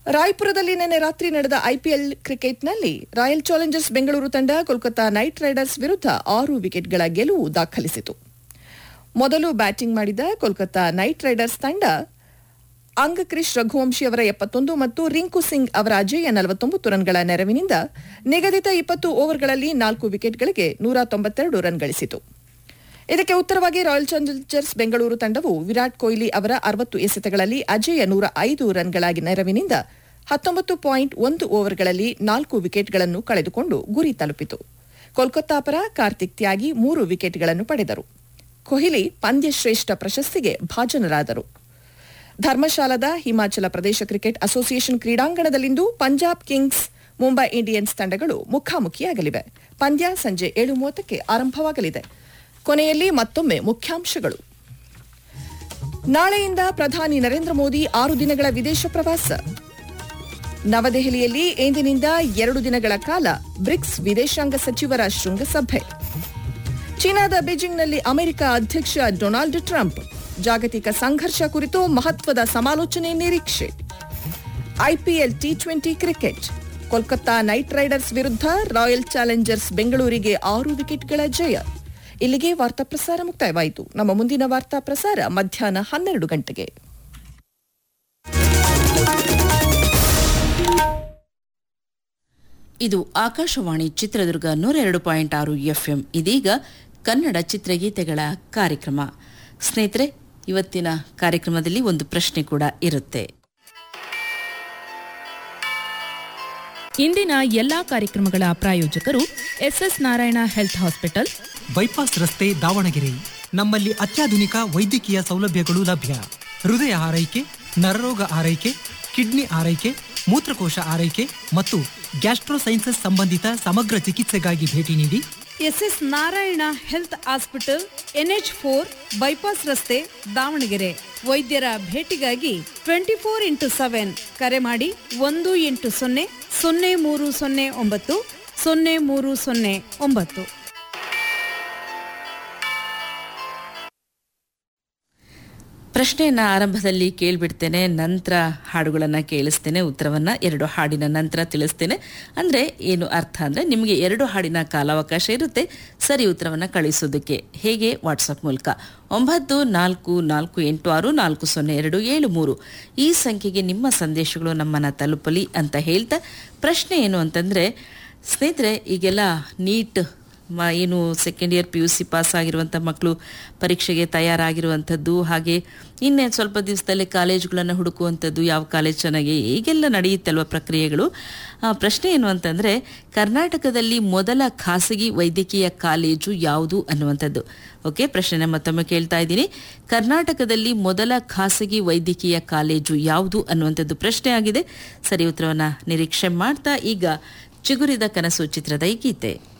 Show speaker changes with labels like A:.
A: ರಾಯ್ಪುರದಲ್ಲಿ ನಿನ್ನೆ ರಾತ್ರಿ ನಡೆದ ಐಪಿಎಲ್ ಕ್ರಿಕೆಟ್ನಲ್ಲಿ ರಾಯಲ್ ಚಾಲೆಂಜರ್ಸ್ ಬೆಂಗಳೂರು ತಂಡ ಕೋಲ್ಕತಾ ನೈಟ್ ರೈಡರ್ಸ್ ವಿರುದ್ಧ ಆರು ವಿಕೆಟ್ಗಳ ಗೆಲುವು ದಾಖಲಿಸಿತು ಮೊದಲು ಬ್ಯಾಟಿಂಗ್ ಮಾಡಿದ ಕೋಲ್ಕತಾ ನೈಟ್ ರೈಡರ್ಸ್ ತಂಡ ಅಂಗಕ್ರಿಶ್ ರಘುವಂಶಿ ಅವರ ಎಪ್ಪತ್ತೊಂದು ಮತ್ತು ರಿಂಕು ಸಿಂಗ್ ಅವರ ಅಜೇಯ ನಲವತ್ತೊಂಬತ್ತು ರನ್ಗಳ ನೆರವಿನಿಂದ ನಿಗದಿತ ಇಪ್ಪತ್ತು ಓವರ್ಗಳಲ್ಲಿ ನಾಲ್ಕು ವಿಕೆಟ್ಗಳಿಗೆ ನೂರ ತೊಂಬತ್ತೆರಡು ರನ್ ಗಳಿಸಿತು ಇದಕ್ಕೆ ಉತ್ತರವಾಗಿ ರಾಯಲ್ ಚಾಲೆಂಜರ್ಸ್ ಬೆಂಗಳೂರು ತಂಡವು ವಿರಾಟ್ ಕೊಹ್ಲಿ ಅವರ ಅರವತ್ತು ಎಸೆತಗಳಲ್ಲಿ ಅಜೇಯ ನೂರ ಐದು ರನ್ಗಳಾಗಿ ನೆರವಿನಿಂದ ಹತ್ತೊಂಬತ್ತು ಪಾಯಿಂಟ್ ಒಂದು ಓವರ್ಗಳಲ್ಲಿ ನಾಲ್ಕು ವಿಕೆಟ್ಗಳನ್ನು ಕಳೆದುಕೊಂಡು ಗುರಿ ತಲುಪಿತು ಕೋಲ್ಕತ್ತಾ ಪರ ಕಾರ್ತಿಕ್ ತ್ಯಾಗಿ ಮೂರು ವಿಕೆಟ್ಗಳನ್ನು ಪಡೆದರು ಕೊಹ್ಲಿ ಪಂದ್ಯಶ್ರೇಷ್ಠ ಪ್ರಶಸ್ತಿಗೆ ಭಾಜನರಾದರು ಧರ್ಮಶಾಲಾದ ಹಿಮಾಚಲ ಪ್ರದೇಶ ಕ್ರಿಕೆಟ್ ಅಸೋಸಿಯೇಷನ್ ಕ್ರೀಡಾಂಗಣದಲ್ಲಿಂದು ಪಂಜಾಬ್ ಕಿಂಗ್ಸ್ ಮುಂಬೈ ಇಂಡಿಯನ್ಸ್ ತಂಡಗಳು ಮುಖಾಮುಖಿಯಾಗಲಿವೆ ಪಂದ್ಯ ಸಂಜೆ ಏಳು ಮೂವತ್ತಕ್ಕೆ ಆರಂಭವಾಗಲಿದೆ ಕೊನೆಯಲ್ಲಿ ಮತ್ತೊಮ್ಮೆ ಮುಖ್ಯಾಂಶಗಳು ನಾಳೆಯಿಂದ ಪ್ರಧಾನಿ ನರೇಂದ್ರ ಮೋದಿ ಆರು ದಿನಗಳ ವಿದೇಶ ಪ್ರವಾಸ ನವದೆಹಲಿಯಲ್ಲಿ ಇಂದಿನಿಂದ ಎರಡು ದಿನಗಳ ಕಾಲ ಬ್ರಿಕ್ಸ್ ವಿದೇಶಾಂಗ ಸಚಿವರ ಶೃಂಗಸಭೆ ಚೀನಾದ ಬೀಜಿಂಗ್ನಲ್ಲಿ ಅಮೆರಿಕ ಅಧ್ಯಕ್ಷ ಡೊನಾಲ್ಡ್ ಟ್ರಂಪ್ ಜಾಗತಿಕ ಸಂಘರ್ಷ ಕುರಿತು ಮಹತ್ವದ ಸಮಾಲೋಚನೆ ನಿರೀಕ್ಷೆ IPL T twenty cricket Kolkata knight riders ವಿರುದ್ಧ ರಾಯಲ್ ಚಾಲೆಂಜರ್ಸ್ ಬೆಂಗಳೂರಿಗೆ ಆರು ವಿಕೆಟ್ಗಳ ಜಯ ಇಲ್ಲಿಗೆ ವಾರ್ತಾ ಪ್ರಸಾರ ಮುಕ್ತಾಯವಾಯಿತು ನಮ್ಮ ಮುಂದಿನ ವಾರ್ತಾ ಪ್ರಸಾರ ಮಧ್ಯಾಹ್ನ ಹನ್ನೆರಡು ಗಂಟೆಗೆ
B: ಇದು ಆಕಾಶವಾಣಿ ಚಿತ್ರದುರ್ಗ ನೂರ ಎರಡು ಪಾಯಿಂಟ್ ಆರು ಎಫ್ಎಂ ಇದೀಗ ಕನ್ನಡ ಚಿತ್ರಗೀತೆಗಳ ಕಾರ್ಯಕ್ರಮ ಸ್ನೇಹಿತರೆ ಇವತ್ತಿನ ಕಾರ್ಯಕ್ರಮದಲ್ಲಿ ಒಂದು ಪ್ರಶ್ನೆ ಕೂಡ ಇರುತ್ತೆ
C: ಇಂದಿನ ಎಲ್ಲಾ ಕಾರ್ಯಕ್ರಮಗಳ ಪ್ರಾಯೋಜಕರು SS Narayana health hospital
D: bypass ರಸ್ತೆ ದಾವಣಗೆರೆ ನಮ್ಮಲ್ಲಿ ಅತ್ಯಾಧುನಿಕ ವೈದ್ಯಕೀಯ ಸೌಲಭ್ಯಗಳು ಲಭ್ಯ ಹೃದಯ ಆರೈಕೆ ನರರೋಗ ಆರೈಕೆ ಕಿಡ್ನಿ ಆರೈಕೆ ಮೂತ್ರಕೋಶ ಆರೈಕೆ ಮತ್ತು ಗ್ಯಾಸ್ಟ್ರೋಸೈನ್ಸಸ್ ಸಂಬಂಧಿತ ಸಮಗ್ರ ಚಿಕಿತ್ಸೆಗಾಗಿ ಭೇಟಿ ನೀಡಿ
E: SS Narayana health hospital NH four bypass ರಸ್ತೆ ದಾವಣಗೆರೆ ವೈದ್ಯರ ಭೇಟಿಗಾಗಿ ಟ್ವೆಂಟಿ ಫೋರ್ ಇಂಟು ಸೆವೆನ್ ಕರೆ ಮಾಡಿ ಒಂದು ಎಂಟು ಸೊನ್ನೆ ಸೊನ್ನೆ ಮೂರು ಸೊನ್ನೆ ಒಂಬತ್ತು ಸೊನ್ನೆ ಮೂರು ಸೊನ್ನೆ ಒಂಬತ್ತು
B: ಪ್ರಶ್ನೆಯನ್ನ ಆರಂಭದಲ್ಲಿ ಕೇಳ್ಬಿಡ್ತೇನೆ ನಂತರ ಹಾಡುಗಳನ್ನು ಕೇಳಿಸ್ತೇನೆ ಉತ್ತರವನ್ನ ಎರಡು ಹಾಡಿನ ನಂತರ ತಿಳಿಸ್ತೇನೆ ಅಂದ್ರೆ ಏನು ಅರ್ಥ ಅಂದ್ರೆ ನಿಮಗೆ ಎರಡು ಹಾಡಿನ ಕಾಲಾವಕಾಶ ಇರುತ್ತೆ ಸರಿ ಉತ್ತರವನ್ನ ಕಳಿಸೋದಕ್ಕೆ ಹೇಗೆ ವಾಟ್ಸಪ್ ಮೂಲಕ ಒಂಬತ್ತು ನಾಲ್ಕು ನಾಲ್ಕು ಎಂಟು ಆರು ನಾಲ್ಕು ಸೊನ್ನೆ ಎರಡು ಏಳು ಮೂರು ಈ ಸಂಖ್ಯೆಗೆ ನಿಮ್ಮ ಸಂದೇಶಗಳು ನಮ್ಮನ್ನ ತಲುಪಲಿ ಅಂತ ಹೇಳ್ತಾ ಪ್ರಶ್ನೆ ಏನು ಅಂತಂದ್ರೆ ಸ್ನೇಹಿತರೆ ಈಗೆಲ್ಲ ನೀಟ್ ಮ ಏನು second year P U C pass ಆಗಿರುವಂಥ ಮಕ್ಕಳು ಪರೀಕ್ಷೆಗೆ ತಯಾರಾಗಿರುವಂಥದ್ದು ಹಾಗೆ ಇನ್ನೇ ಸ್ವಲ್ಪ ದಿವಸದಲ್ಲಿ ಕಾಲೇಜುಗಳನ್ನು ಹುಡುಕುವಂಥದ್ದು ಯಾವ ಕಾಲೇಜ್ ಚೆನ್ನಾಗಿ ಈಗೆಲ್ಲ ನಡೆಯುತ್ತಲ್ವ ಪ್ರಕ್ರಿಯೆಗಳು ಆ, ಪ್ರಶ್ನೆ ಏನು ಅಂತಂದರೆ ಕರ್ನಾಟಕದಲ್ಲಿ ಮೊದಲ ಖಾಸಗಿ ವೈದ್ಯಕೀಯ ಕಾಲೇಜು ಯಾವುದು ಅನ್ನುವಂಥದ್ದು ಓಕೆ ಪ್ರಶ್ನೆನ ಮತ್ತೊಮ್ಮೆ ಕೇಳ್ತಾ ಇದ್ದೀನಿ ಕರ್ನಾಟಕದಲ್ಲಿ ಮೊದಲ ಖಾಸಗಿ ವೈದ್ಯಕೀಯ ಕಾಲೇಜು ಯಾವುದು ಅನ್ನುವಂಥದ್ದು ಪ್ರಶ್ನೆ ಆಗಿದೆ ಸರಿ ಉತ್ತರವನ್ನು ನಿರೀಕ್ಷೆ ಮಾಡ್ತಾ ಈಗ ಚಿಗುರಿದ ಕನಸು ಚಿತ್ರದ ಈ ಗೀತೆ